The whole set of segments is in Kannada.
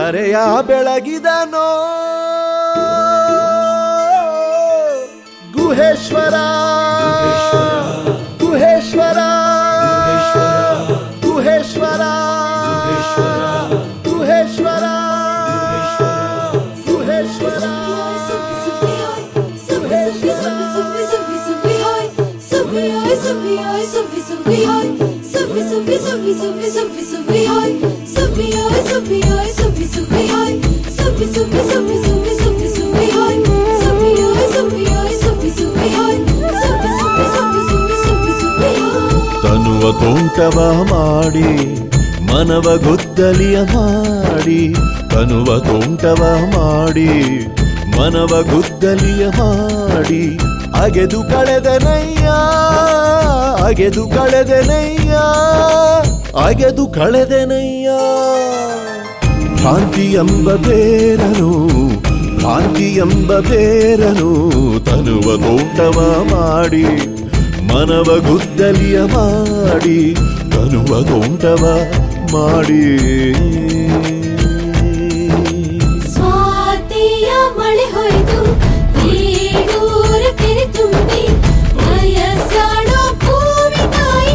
ಧರೆಯ ಬೆಳಗಿದನೋ ಗುಹೇಶ್ವರ ಗುಹೇಶ್ವರ ಗುಹೇಶ್ವರ ಗುಹೇಶ್ವರ ಗುಹೇಶ್ವರ ತನುವ ತೋಂಟವ ಮಾಡಿ ಮನವ ಗುದ್ದಲಿಯ ಮಾಡಿ ತನುವ ತೋಂಟವ ಮಾಡಿ ಮನವ ಗುದ್ದಲಿಯ ಮಾಡಿ ಅಗೆದು ಕಳೆದನಯ್ಯ ಅಗೆದು ಕಳೆದನಯ್ಯ ಅಗೆದು ಕಳೆದನಯ್ಯ ಭ್ರಾಂತಿ ಎಂಬ ಬೇರನು ಭ್ರಾಂತಿ ಎಂಬ ಬೇರನು ತನುವ ತೋಟವ ಮಾಡಿ ಮನವ ಗುದ್ದಲಿಯ ಮಾಡಿ ತನುವ ತೋಟವ ಮಾಡಿ ಸ್ವಾತಿಯ ಮಳೆ ಹೊಯ್ದು ಈಡೂರ ಕೆರೆ ತುಂಬಿ ವಯಸ್ಸಾಡೋ ಭೂಮಿ ತಾಯಿ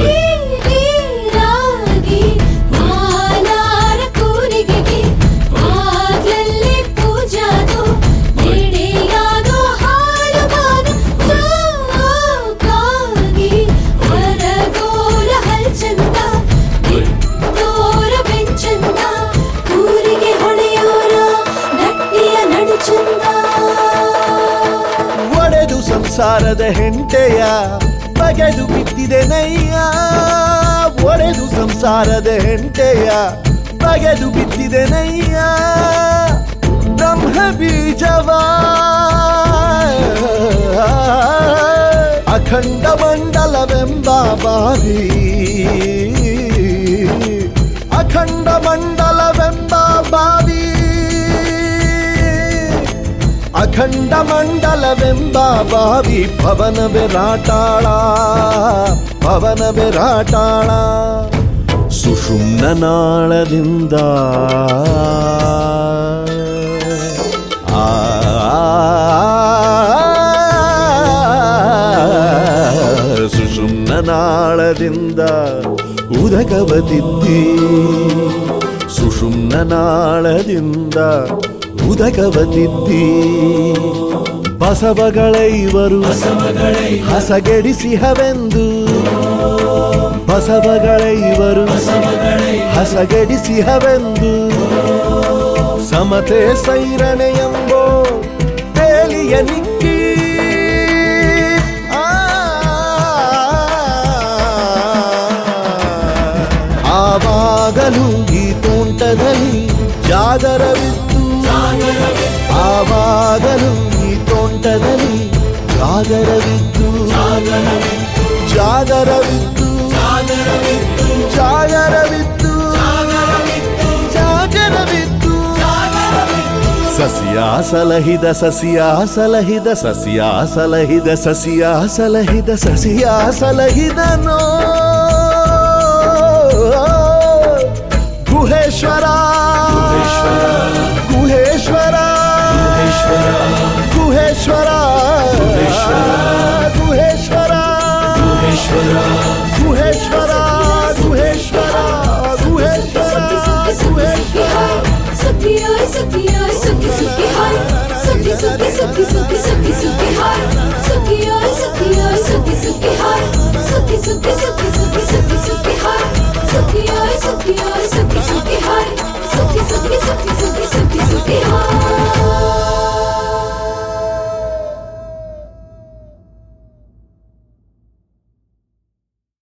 ನೀರಾಗಿ ಮಾಲಾರ ಕೂರಿಗೆಗೆ ಆಗ್ಲಲ್ಲಿ ಪೂಜಾದು ಎಡೆಯಾದೋ ಹಾಳುಗಾನು ಜೋಕಾಗಿ ಹೊರಗೋಲ ಹಲ್ಚಂದ ಬಿಟ್ಟೋರ ಬೆಂಚಂದ ಊರಿಗೆ ಹೊಳೆಯೋರ ಗಟ್ಟಿಯ ನಡುಚಂದ ಒಡೆದು ಸಂಸಾರದ ಹೆಂಟೆಯ ಬಗೆದು ಬಿದ್ದಿದೆ ನಯ್ಯ ಒಡೆದು ಸಂಸಾರದ ಹೆಂಟೆಯ ಬಗೆದು ಬಿದ್ದಿದೆ ನಯ್ಯ ಬ್ರಹ್ಮ ಬೀಜವ ಅಖಂಡ ಮಂಡಲವೆಂಬ ಬಾವಿ ಅಖಂಡ ಮಂಡಲವೆಂಬ ಬಾವಿ ಅಖಂಡ ಮಂಡಲವೆಂಬ ಬಾವಿ ಪವನ ಬೆರಾಟಾಳ ಪವನ ಬೆರಾಟಾಳ ಸುಷುಮ್ನ ನಾಳದಿಂದ ಆ ಸುಷುಮ್ನ ನಾಳದಿಂದ ಉದಕವತಿದ್ದಿ ಸುಷುಮ್ನ ನಾಳದಿಂದ ಉದಕವತಿದ್ದಿ ಬಸವಗಳ ಇವರು ಹಸಗೆಡಿಸಿಹವೆಂದು ಬಸವಗಳ ಇವರು ಹಸಗೆಡಿಸಿಹವೆಂದು ಸಮತೆ ಸೈರಣೆ ಎಂಬೋ ಬೇಲಿಯ ನಿಕ್ಕಿ ಆ, ಆವಾಗಲೂ ಈ ತೋಂಟದಲ್ಲಿ ಜಾಗರವಿತ್ತು ಆವಾಗಲೂ ಈ ತೋಂಟದಲ್ಲಿ ಜಾಗರವಿತ್ತು ಜಾಗರವಿತ್ತು ಜಾಗರವಿತ್ತು ಜಾಗರವಿತ್ತು ಸಸಿಯ ಸಲಹಿದ ಸಸಿಯ ಸಲಹಿದ ಸಸಿಯ ಸಲಹಿದ ಸಸಿಯ ಸಲಹಿದ ಸಸಿಯ ಸಲಹಿದನೋ ಗುಹೇಶ್ವರ ಗುಹೇಶ್ವರ ಗುಹೇಶ್ವರ ಗುಹೇಶ್ವರ ಗುಹೇಶ್ವರ ಗುಹೇಶ್ವರ ಗುಹೇಶ್ವರ ಗುಹೇಶ್ವರ ಸುಖಿಯೋಯ್ ಸುಖಿಯೋಯ್